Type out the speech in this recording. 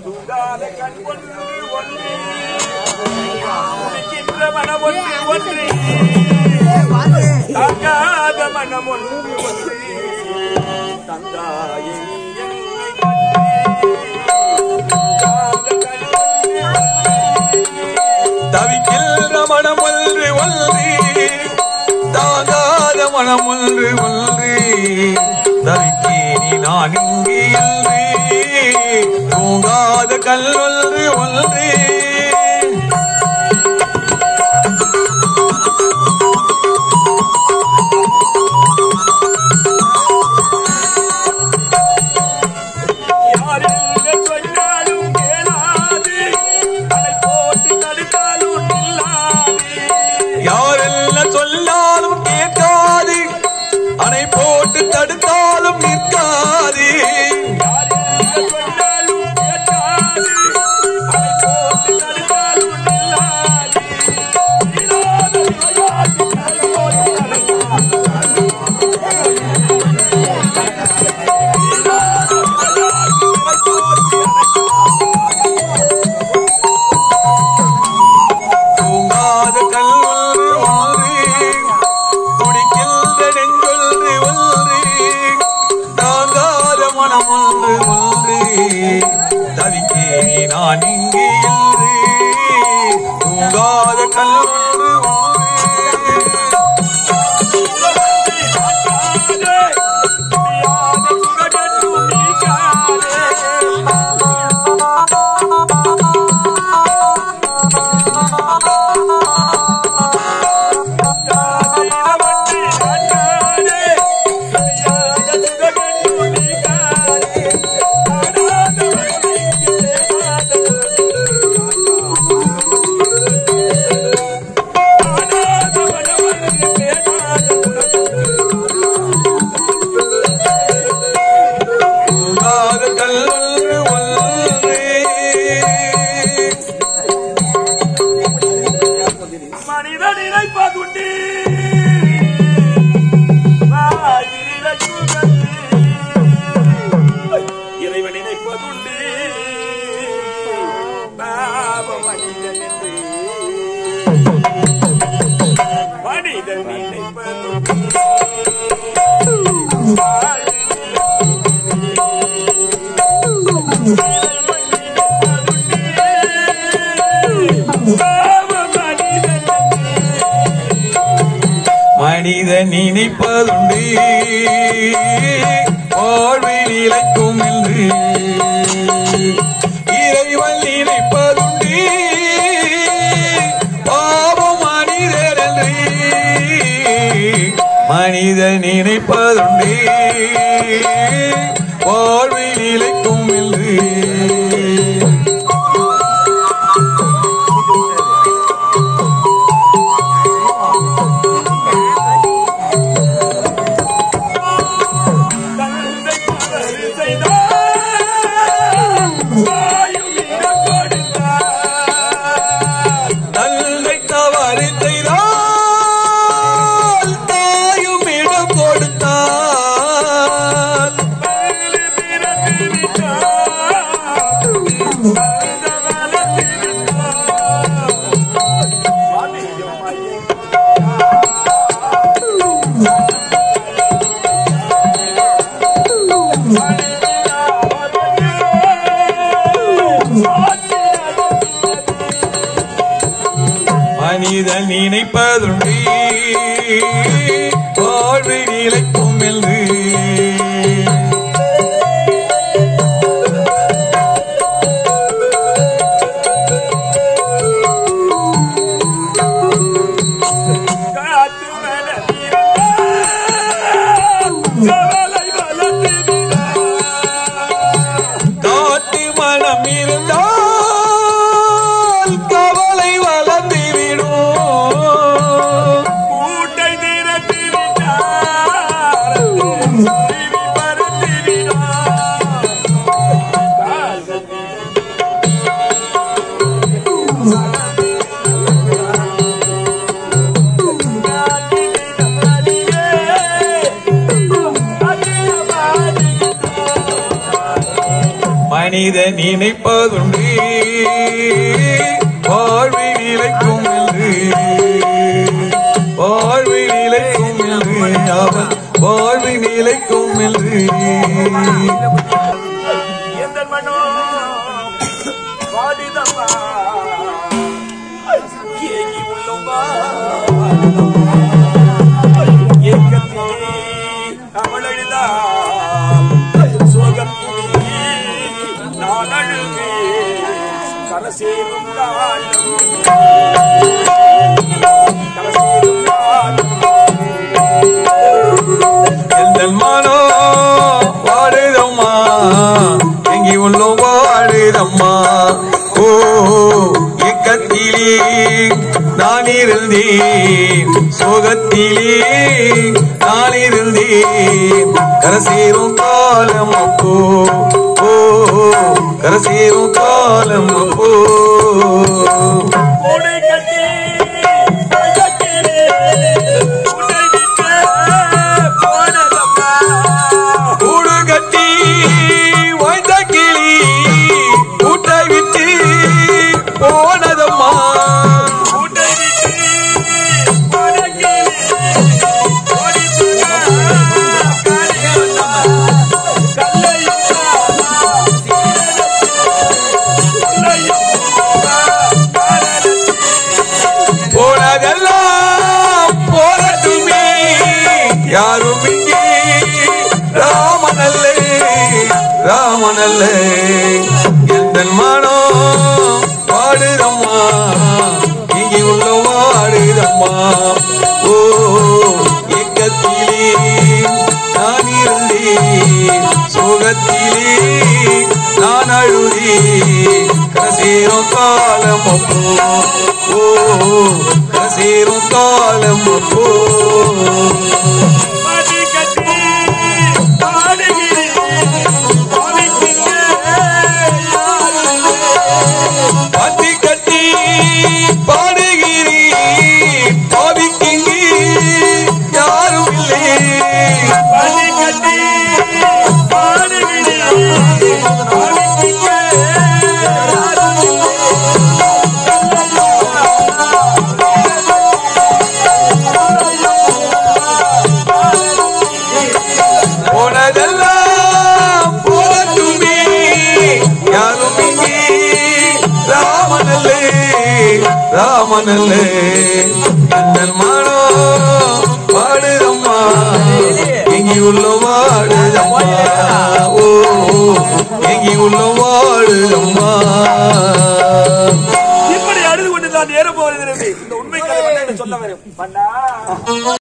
தூங்காத கண் ஒன்று ஒன்று துடிக்கின்ற மனம் ஒன்று ஒன்று தாங்காத மனம் ஒன்று ஒன்று தந்தாயே நீ என்னை தூங்காத கண் ஒன்று தவிக்கின்ற மனம் ஒன்று ஒன்று தாங்காத மனம் ஒன்று ஒன்று தவிக்கேனி நான் இங்கு என்று தூங்காத கல் ஒன்று ஒன்று யாரென்ன சொன்னாலும் கேளாது அலை போட்டு தடுத்தாலும் நில்லாது யாரெல்லாம் சொன்னாலும் கேட்காது அணை போட்டு தடுத்தாலும் நிற்காது யாரென்ன சொன்னாலும் கேட்காது அலை போட்டு தடுத்தாலும் நில்லாது இல்லாத விளையாட்டு கருவோடு தூங்காத கல் ஒன்று ஒன்று துடிக்கின்ற நெஞ்சொன்று ஒன்று தாங்காத மனம் ஒன்று ஒன்று தவிக்கேனி நான் இங்கே என்று தூங்காத கல் ஒன்று ஒன்று தூங்காத கல் ஒன்று ஒன்று மனிதன் நினைப்பதுண்டு இறைவன் நினைப்பதுண்டு பாவ மனிதன் என்று மனிதன் நினைப்பதுண்டு பாவ மனிதன் மனிதன் நினைப்பதுண்டு வாழ்வை நிலைக்கும் என்று இறைவன் நினைப்பதுண்டு பாவம் மனிதர் என்று மனிதன் நினைப்பதுண்டு வாழ்வை நிலைக்கும் என்று தந்தை தவறு செய்தார் தாயும் இடம் கொடுத்தார் தந்தை தவறு செய்தால் தாயும் இடம் கொடுத்தால் பள்ளி பிறந்து விட்டார் அந்த வளர்த்து விட்டார் சுவாமியம் மனிதன் நினைப்பதுண்டு வாழ்வு நிலைக்கும் என்று காத்து மனதில் கவலை வளர்த்து விட்டார் காட்டு மனம் இருந்தால் கவலை வளர்ந்துவிடும் கூட்டை திரட்டி விட்டார் திரும்பி பறந்து விடார் மனித நினைப்பதுண்டு வாழ்வி நிலைக்கும் என்று வாழ்வி நிலைக்கும் என்று அவன் வாழ்வி நிலைக்கும் என்று எந்த மனோ வாடிதம்மா ஏகி உள்ளவா ஏக்கத்திலே அவளெல்லாம் சோகத்திலே நான் அழுவே கரசேரும் காலம் கரசேரும் காலம் எந்த மனோ வாடுதம்மா எங்கி உள்ளோ வாடுதம்மா ஓ இக்கத்திலே நான் இருந்தேன் சோகத்திலே நான் இருந்தேன் கரசேரும் காலம் அப்போ ஓ கரசேரும் காலம் அப்போ கோடை கட்டி அழகிலே உன்னை விட்டு போனதம்மா கூடு கட்டி வாய்ந்த கிளி கூட்டை விட்டு போனதம்மா உன்னை விட்டு போனகிலே ஓடி சுகா காரியம்மா கல்லையும் கல்லையும் போனதெல்லாம் போரட்டுமே யாரும் இங்கே ராமனல்லே ராமனல்லே எந்த மனோ வாடுதம்மா இங்கே உள்ள வாடுதம்மா ஓ ஏக்கத்திலே நான் இருந்தேன் சோகத்திலே நான் அழுதேன் கசேரும் காலம் அப்போ ஓ கசேரும் காலம் அப்போ பாடி கட்டி பாடுகிறேன் பாவிக்கிங்க பத்தி கட்டி பாடுகிறேன் பாவிக்கிங்கு யாரும் இல்லை பாடி கட்டி பாடுகிறேன் பாவிக்கிங்க போனதெல்லாம் போகட்டுமே யாரும் இங்கே ராமனல்லே ராமனல்லே எங்கள் மனோ வாடுதம்மா எங்கி உள்ள வாடுதம்மா ஓ எங்கி உள்ள வாடுதம்மா இப்படி அழுது கொண்டு நான் நேரம் போகிறது இந்த உண்மை கதை சொல்ல வரும் பண்ணா